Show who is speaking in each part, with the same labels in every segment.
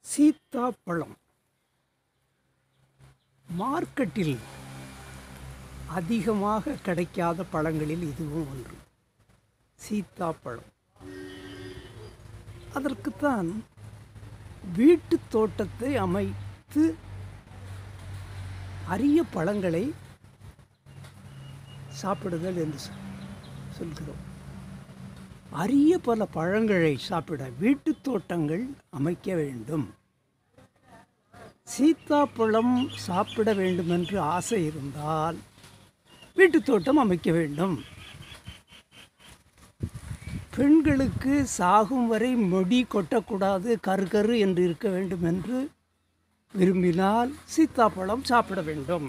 Speaker 1: சீத்தாப்பழம் மார்க்கெட்டில் அதிகமாக கிடைக்காத பழங்களில் இதுவும் ஒன்று சீத்தாப்பழம் அதற்குத்தான் வீட்டு தோட்டத்தை அமைத்து அரிய பழங்களை சாப்பிடுதல் என்று சொல்- சொல்கிறோம் அரிய பல பழங்களை சாப்பிட வீட்டு தோட்டங்கள் அமைக்க வேண்டும் சீத்தாப்பழம் சாப்பிட வேண்டும் என்று ஆசை இருந்தால் வீட்டு தோட்டம் அமைக்க வேண்டும் பெண்களுக்கு சாகும் வரை மொடி கொட்டக்கூடாது கரு கரு என்று இருக்க வேண்டும் என்று விரும்பினால் சீத்தாப்பழம் சாப்பிட வேண்டும்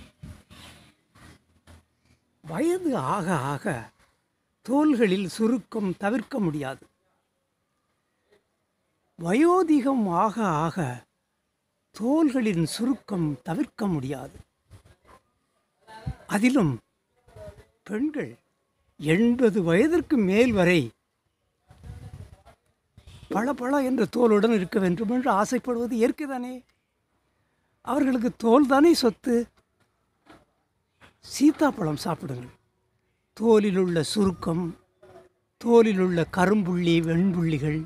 Speaker 1: வயது ஆக ஆக தோள்களில் சுருக்கம் தவிர்க்க முடியாது வயோதிகம் ஆக ஆக தோள்களின் சுருக்கம் தவிர்க்க முடியாது அதிலும் பெண்கள் எண்பது வயதிற்கு மேல் வரை பளபள என்ற தோலுடன் இருக்க வேண்டும் என்று ஆசைப்படுவது இயற்கைதானே அவர்களுக்கு தோல் தானே சொத்து சீத்தாப்பழம் சாப்பிடுங்கள் தோலில் உள்ள சுருக்கம் தோலில் உள்ள கரும்புள்ளி வெண்புள்ளிகள்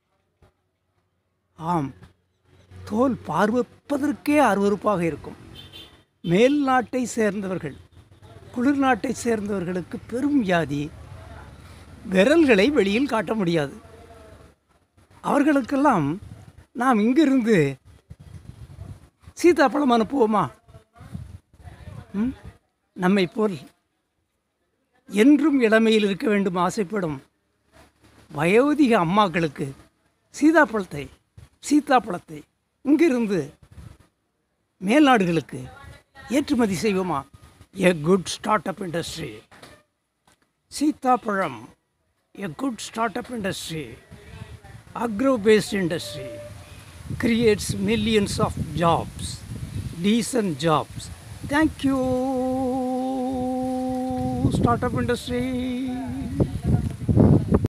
Speaker 1: ஆம் தோல் பார்வைப்பதற்கே அருவருப்பாக இருக்கும் மேல் நாட்டை சேர்ந்தவர்கள் குளிர் நாட்டை சேர்ந்தவர்களுக்கு பெரும் வியாதி விரல்களை வெளியில் காட்ட முடியாது அவர்களுக்கெல்லாம் நாம் இங்கிருந்து சீதாப்பழம் அனுப்புவோமா ம்? நம்மை போல் என்றும் இளமையில் இருக்க வேண்டும் ஆசைப்படும் வயோதிக அம்மாக்களுக்கு சீதாப்பழத்தை சீத்தாப்பழத்தை இங்கிருந்து மேல்நாடுகளுக்கு ஏற்றுமதி செய்வோமா a good start up industry சீத்தாப்பழம் a good start up industry agro based industry creates millions of jobs decent jobs thank you startup industry